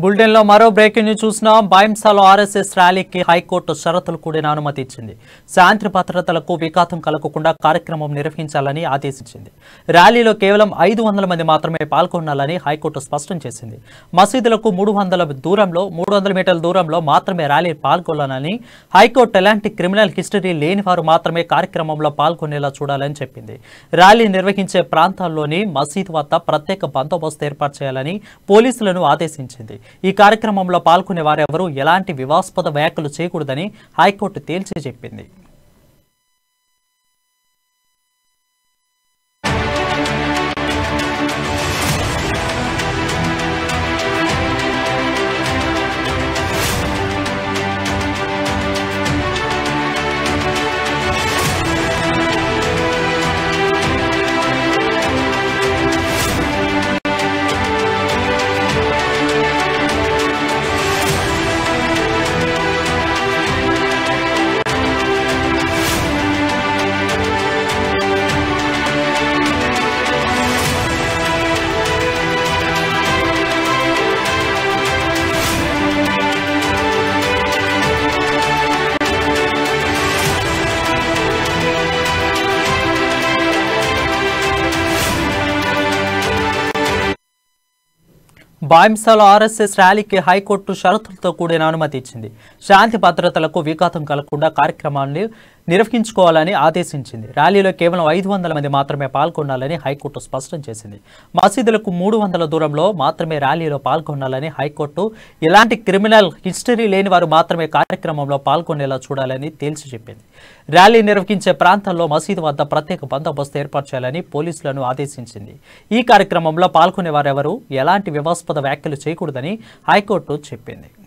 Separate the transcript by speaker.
Speaker 1: బులెటిన్లో మరో breaking news చూసినాం బాయింసాలో ఆర్ఎస్ఎస్ ర్యాలీకి హైకోర్టు షరతులు కూడిన అనుమతి ఇచ్చింది శాంతి భద్రతలకు విఘాతం కలగకుండా కార్యక్రమం నిర్వహించాలని ఆదేశించింది ర్యాలీలో కేవలం ఐదు వందల మంది మాత్రమే పాల్గొనాలని హైకోర్టు స్పష్టం చేసింది మసీదులకు మూడు వందల దూరంలో మూడు వందల మీటర్ల దూరంలో మాత్రమే ర్యాలీ పాల్గొనాలని హైకోర్టు ఎలాంటి క్రిమినల్ హిస్టరీ లేని వారు మాత్రమే కార్యక్రమంలో పాల్గొనేలా చూడాలని చెప్పింది ర్యాలీ నిర్వహించే ప్రాంతాల్లోని మసీద్ వద్ద ప్రత్యేక బందోబస్తు ఏర్పాటు చేయాలని పోలీసులను ఆదేశించింది ఈ కార్యక్రమంలో పాల్గొనే వారెవరూ ఎలాంటి వివాస్పద వ్యాఖ్యలు చేయకూడదని హైకోర్టు తేల్చి చెప్పింది బాయింసాలో ఆర్ఎస్ఎస్ ర్యాలీకి హైకోర్టు షరతులతో కూడిన అనుమతి ఇచ్చింది శాంతి భద్రతలకు విఘాతం కలగకుండా కార్యక్రమాన్ని నిర్వహించుకోవాలని ఆదేశించింది ర్యాలీలో కేవలం ఐదు వందల మంది మాత్రమే పాల్గొనాలని హైకోర్టు స్పష్టం చేసింది మసీదులకు మూడు వందల దూరంలో మాత్రమే ర్యాలీలో పాల్గొనాలని హైకోర్టు ఎలాంటి క్రిమినల్ హిస్టరీ లేని వారు మాత్రమే కార్యక్రమంలో పాల్గొనేలా చూడాలని తేల్చి చెప్పింది ర్యాలీ నిర్వహించే ప్రాంతాల్లో మసీదు వద్ద ప్రత్యేక బందోబస్తు ఏర్పాటు చేయాలని పోలీసులను ఆదేశించింది ఈ కార్యక్రమంలో పాల్గొనే వారెవరూ ఎలాంటి వివాస్పద వ్యాఖ్యలు చేయకూడదని హైకోర్టు చెప్పింది